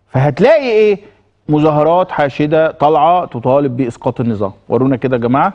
فهتلاقي ايه مظاهرات حاشده طالعه تطالب باسقاط النظام ورونا كده يا جماعه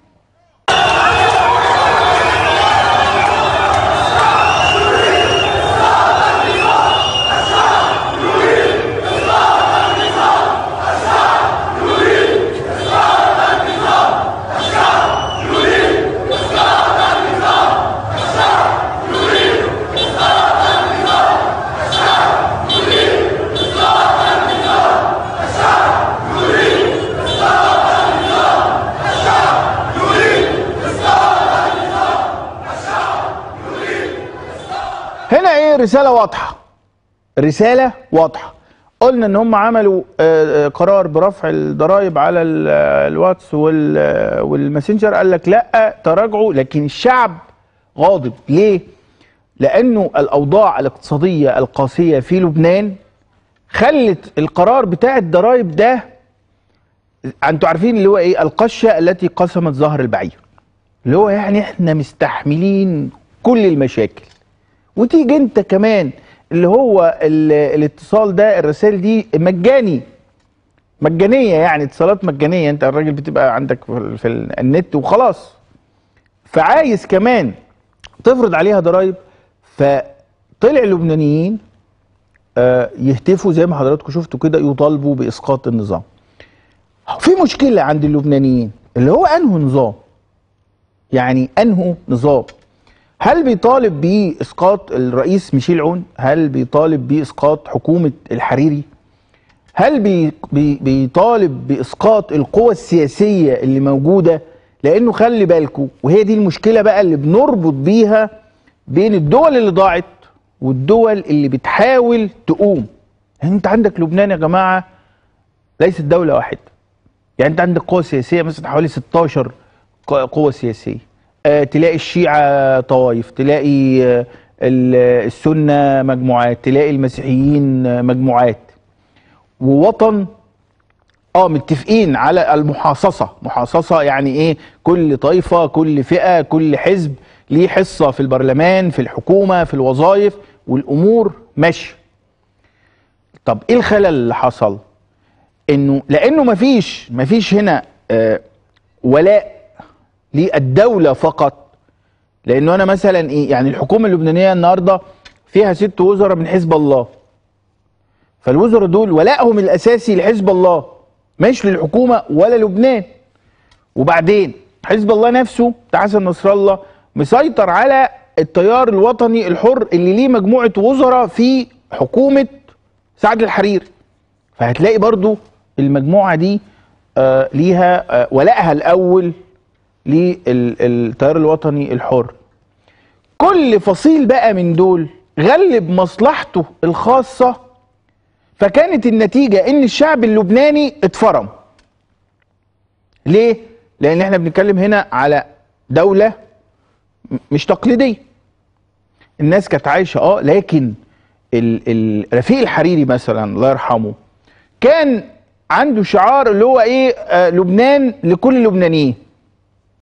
هنا ايه رساله واضحه رساله واضحه قلنا ان هم عملوا آه، آه، قرار برفع الضرائب على ال- آه، الواتس وال- آه، والماسنجر قال لك لا تراجعوا لكن الشعب غاضب ليه لانه الاوضاع الاقتصاديه القاسيه في لبنان خلت القرار بتاع الضرائب ده انتوا عارفين اللي هو ايه القشه التي قسمت ظهر البعير اللي هو يعني احنا مستحملين كل المشاكل وتيجي انت كمان اللي هو ال- الاتصال ده الرسائل دي مجاني مجانيه يعني اتصالات مجانيه انت الراجل بتبقى عندك في, ال- في ال- النت وخلاص فعايز كمان تفرض عليها ضرائب فطلع اللبنانيين آه، يهتفوا زي ما حضراتكم شفتوا كده يطالبوا باسقاط النظام في مشكله عند اللبنانيين اللي هو انه نظام يعني انه نظام هل بيطالب باسقاط الرئيس ميشيل عون هل بيطالب باسقاط حكومه الحريري هل بي بي بيطالب باسقاط القوى السياسيه اللي موجوده لانه خلي بالكم وهي دي المشكله بقى اللي بنربط بيها بين الدول اللي ضاعت والدول اللي بتحاول تقوم يعني انت عندك لبنان يا جماعه ليست دوله واحده يعني انت عندك قوى سياسيه مثلا حوالي 16 ق- قوة سياسية آه تلاقي الشيعة طوائف تلاقي آه ال- السنة مجموعات تلاقي المسيحيين آه، مجموعات ووطن اه متفقين على المحاصصة محاصصة يعني ايه كل طائفة كل فئة كل حزب ليه حصة في البرلمان في الحكومة في الوظائف والامور ماشية طب ايه الخلل اللي حصل انه لانه مفيش مفيش هنا آه ولاء للدوله فقط لانه انا مثلا ايه يعني الحكومه اللبنانيه النهارده فيها ست وزراء من حزب الله فالوزراء دول ولائهم الاساسي لحزب الله مش للحكومه ولا لبنان وبعدين حزب الله نفسه بتاع حسن نصر الله مسيطر على التيار الوطني الحر اللي ليه مجموعه وزراء في حكومه سعد الحريري فهتلاقي برضو المجموعه دي آه ليها آه ولائها الاول للتيار الوطني الحر كل فصيل بقى من دول غلب مصلحته الخاصه فكانت النتيجه ان الشعب اللبناني اتفرم ليه لان احنا بنتكلم هنا على دوله م- مش تقليديه الناس كانت عايشه اه لكن ال- ال- رفيق الحريري مثلا الله يرحمه كان عنده شعار اللي هو ايه آه لبنان لكل اللبنانيين